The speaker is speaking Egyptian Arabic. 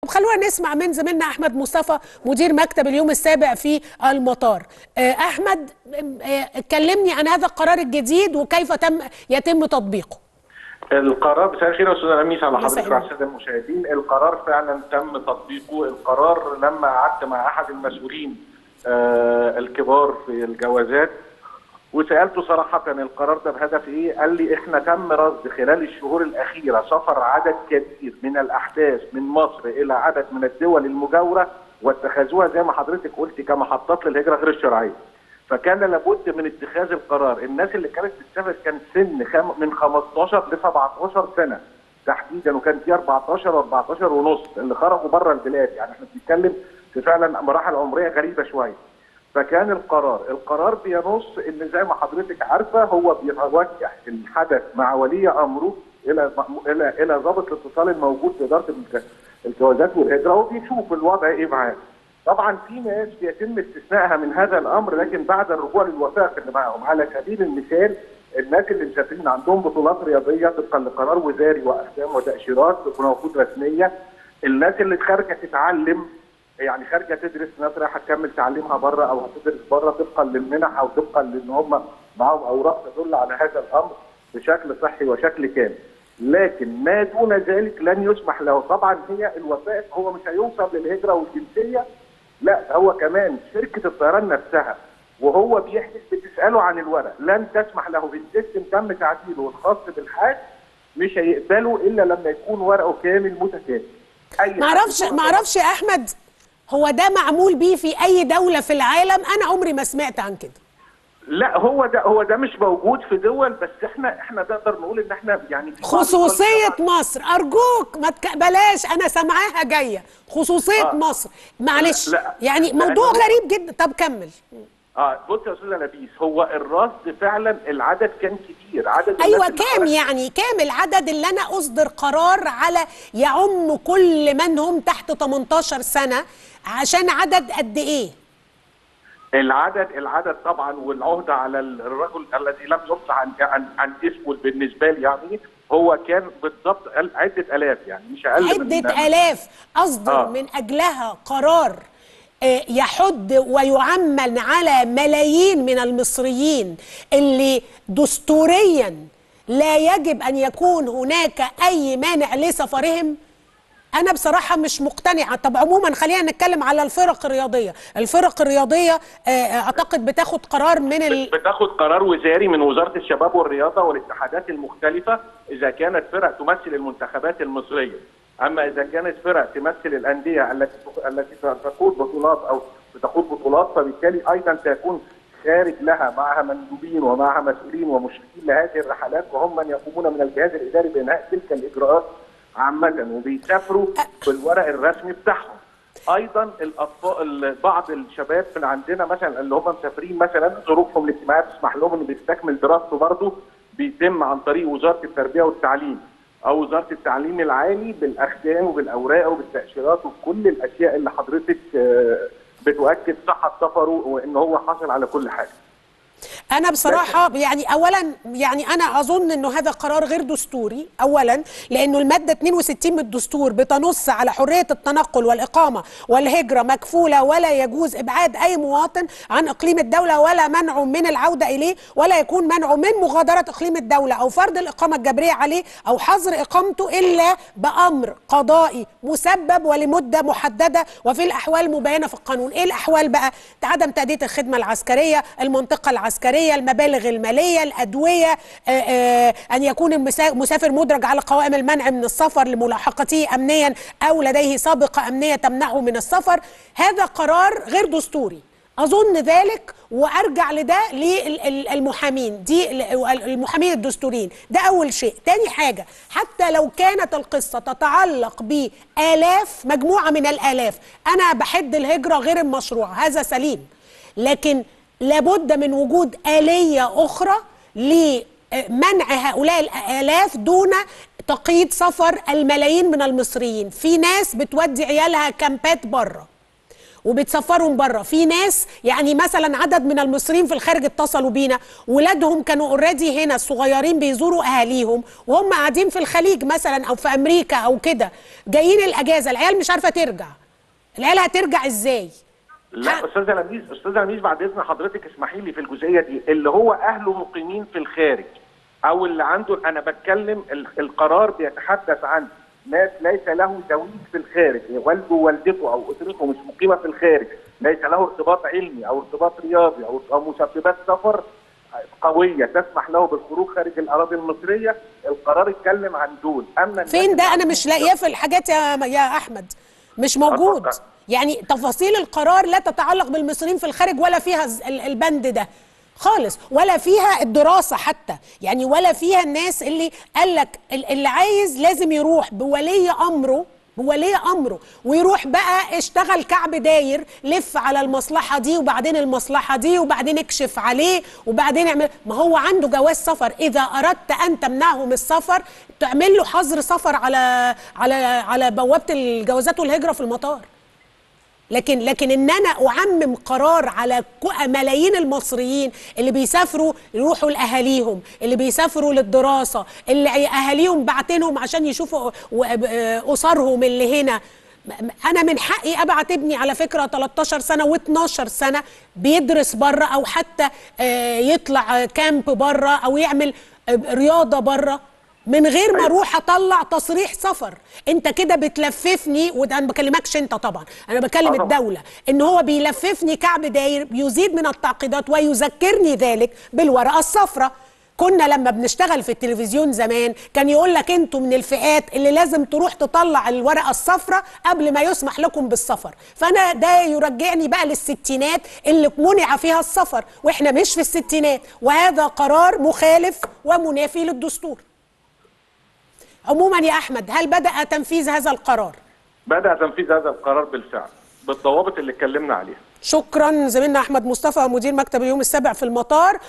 خلونا نسمع من زميلنا احمد مصطفى مدير مكتب اليوم السابع في المطار آه، احمد آه، كلمني عن هذا القرار الجديد وكيف تم يتم تطبيقه القرار مساء الخير يا استاذ لميس على مساء حضرتك وعلى الساده المشاهدين القرار فعلا تم تطبيقه القرار لما قعدت مع احد المسؤولين آه الكبار في الجوازات وسالته صراحه القرار ده بهدف ايه؟ قال لي احنا تم رصد خلال الشهور الاخيره سفر عدد كبير من الاحداث من مصر الى عدد من الدول المجاوره واتخذوها زي ما حضرتك قلت كمحطات للهجره غير الشرعيه. فكان لابد من اتخاذ القرار، الناس اللي كانت بتسافر كانت سن خم... من 15 ل 17 سنه تحديدا وكان في 14 و14 ونص اللي خرجوا بره البلاد يعني احنا بنتكلم في فعلا مراحل عمريه غريبه شويه. فكان القرار القرار بينص ان زي ما حضرتك عارفه هو بيتوجه الحدث مع ولي امره الى الى الى ضابط الاتصال الموجود في اداره الج- الجوازات والهجره وبيشوف الوضع ايه معاه. طبعا في ناس بيتم استثنائها من هذا الامر لكن بعد الرجوع للوثائق اللي معاهم على سبيل المثال الناس اللي مسافرين عندهم بطولات رياضيه طبقا لقرار وزاري واقسام وتاشيرات ونقود رسميه الناس اللي خارجه تتعلم يعني خارجه تدرس ناس رايحه تكمل تعليمها بره او هتدرس بره طبقا للمنح او طبقا لان هم معاهم اوراق تدل على هذا الامر بشكل صحي وشكل كامل. لكن ما دون ذلك لن يسمح له، طبعا هي الوثائق هو مش هيوصل للهجره والجنسيه لا هو كمان شركه الطيران نفسها وهو بيحجز بتساله عن الورق لن تسمح له السيستم تم تعديله الخاص بالحاج مش هيقبله الا لما يكون ورقه كامل متكامل. أي حد معرفش يكون- معرفش يا احمد هو ده معمول بيه في اي دوله في العالم انا عمري ما سمعت عن كده لا هو ده هو ده مش موجود في دول بس احنا احنا نقدر نقول ان احنا يعني في بعض خصوصية الدول- مصر أرجوك ما تك... بلاش أنا سامعاها جاية خصوصية آه. مصر معلش لا، لا. يعني لا، موضوع أنا- غريب جدا طب كمل اه بص يا استاذ لبيس هو الرصد فعلا العدد كان كتير عدد الناس أيوة اللي كام خرجت- يعني كام العدد اللي أنا أصدر قرار على يعم كل من هم تحت 18 سنة عشان عدد قد إيه العدد العدد طبعا والعهده على الرجل الذي لم يفصح عن عن, عن اسمه بالنسبه لي يعني هو كان بالضبط ال- عده الاف يعني مش اقل من عدة آلاف أصدر آه. من أجلها قرار آه، يحد ويعمل على ملايين من المصريين اللي دستوريا لا يجب أن يكون هناك أي مانع لسفرهم أنا بصراحة مش مقتنعة طب عموما خلينا نتكلم على الفرق الرياضية الفرق الرياضية آه، أعتقد بتاخد قرار من ال... بتاخد قرار وزاري من وزاره الشباب والرياضه والاتحادات المختلفه اذا كانت فرق تمثل المنتخبات المصريه اما اذا كانت فرق تمثل الانديه التي التي تقود بطولات او بتقود بطولات فبالتالي ايضا سيكون خارج لها معها مندوبين ومعها مسؤولين ومشرفين لهذه الرحلات وهم من يقومون من الجهاز الاداري بانهاء تلك الاجراءات عامه وبيسافروا بالورق الرسمي بتاعهم ايضا الاطفال بعض الشباب من عندنا مثلا اللي هم مسافرين مثلا ظروفهم الاجتماعيه تسمح لهم انه بيستكمل دراسته برضه بيتم عن طريق وزاره التربيه والتعليم او وزاره التعليم العالي بالاختام وبالاوراق وبالتاشيرات وبكل الاشياء اللي حضرتك آه، بتؤكد صحه سفره وان هو حاصل على كل حاجه. انا بصراحه يعني اولا يعني انا اظن انه هذا قرار غير دستوري اولا لانه الماده 62 من الدستور بتنص على حريه التنقل والاقامه والهجره مكفوله ولا يجوز ابعاد اي مواطن عن اقليم الدوله ولا منعه من العوده اليه ولا يكون منعه من مغادره اقليم الدوله او فرض الاقامه الجبريه عليه او حظر اقامته الا بامر قضائي مسبب ولمده محدده وفي الاحوال المبينه في القانون ايه الاحوال بقى عدم تاديه الخدمه العسكريه المنطقه العسكريه المبالغ الماليه الادويه آآ آآ ان يكون المسا- مسافر مدرج على قوائم المنع من السفر لملاحقته امنيا او لديه سابقه امنيه تمنعه من السفر هذا قرار غير دستوري اظن ذلك وارجع لده للمحامين دي ال- المحامين الدستوريين ده اول شيء تاني حاجه حتى لو كانت القصه تتعلق بالاف مجموعه من الالاف انا بحد الهجره غير المشروعه هذا سليم لكن لابد من وجود آلية أخرى لمنع هؤلاء الآلاف دون تقييد سفر الملايين من المصريين في ناس بتودي عيالها كامبات بره وبتسفرهم بره في ناس يعني مثلا عدد من المصريين في الخارج اتصلوا بينا ولادهم كانوا اوريدي هنا الصغيرين بيزوروا اهاليهم وهم قاعدين في الخليج مثلا او في امريكا او كده جايين الاجازه العيال مش عارفه ترجع العيال هترجع ازاي لا استاذه لميس استاذه لميس بعد اذن حضرتك اسمحي لي في الجزئيه دي اللي هو اهله مقيمين في الخارج او اللي عنده انا بتكلم ال- القرار بيتحدث عن ناس ليس له زويج في الخارج والده ووالدته او اسرته مش مقيمه في الخارج ليس له ارتباط علمي او ارتباط رياضي او او مسببات سفر قويه تسمح له بالخروج خارج الاراضي المصريه القرار اتكلم عن دول اما فين ده انا مش لاقياه في الحاجات يا يا احمد مش موجود أتوقع. يعني تفاصيل القرار لا تتعلق بالمصريين في الخارج ولا فيها الز- ال- البند ده خالص ولا فيها الدراسة حتى يعني ولا فيها الناس اللي قال لك ال- اللي عايز لازم يروح بولي أمره بولي امره ويروح بقى اشتغل كعب داير لف على المصلحه دي وبعدين المصلحه دي وبعدين اكشف عليه وبعدين اعمل ما هو عنده جواز سفر اذا اردت ان تمنعه من السفر تعمل له حظر سفر على على على بوابه الجوازات والهجره في المطار لكن لكن ان انا اعمم قرار على كو- ملايين المصريين اللي بيسافروا يروحوا لاهاليهم اللي بيسافروا للدراسه اللي عي- اهاليهم بعتينهم عشان يشوفوا و- آه، اسرهم اللي هنا م- م- انا من حقي ابعت ابني على فكره 13 سنه و12 سنه بيدرس بره او حتى آه، يطلع كامب بره او يعمل آه، رياضه بره من غير ما اروح اطلع تصريح سفر انت كده بتلففني وده انا ما بكلمكش انت طبعا انا بكلم آه طبعاً. الدوله ان هو بيلففني كعب داير يزيد من التعقيدات ويذكرني ذلك بالورقه الصفراء كنا لما بنشتغل في التلفزيون زمان كان يقول لك انتوا من الفئات اللي لازم تروح تطلع الورقه الصفراء قبل ما يسمح لكم بالسفر فانا ده يرجعني بقى للستينات اللي منع فيها السفر واحنا مش في الستينات وهذا قرار مخالف ومنافي للدستور عموما يا احمد هل بدا تنفيذ هذا القرار بدا تنفيذ هذا القرار بالفعل بالضوابط اللي اتكلمنا عليها شكرا زميلنا احمد مصطفى مدير مكتب اليوم السابع في المطار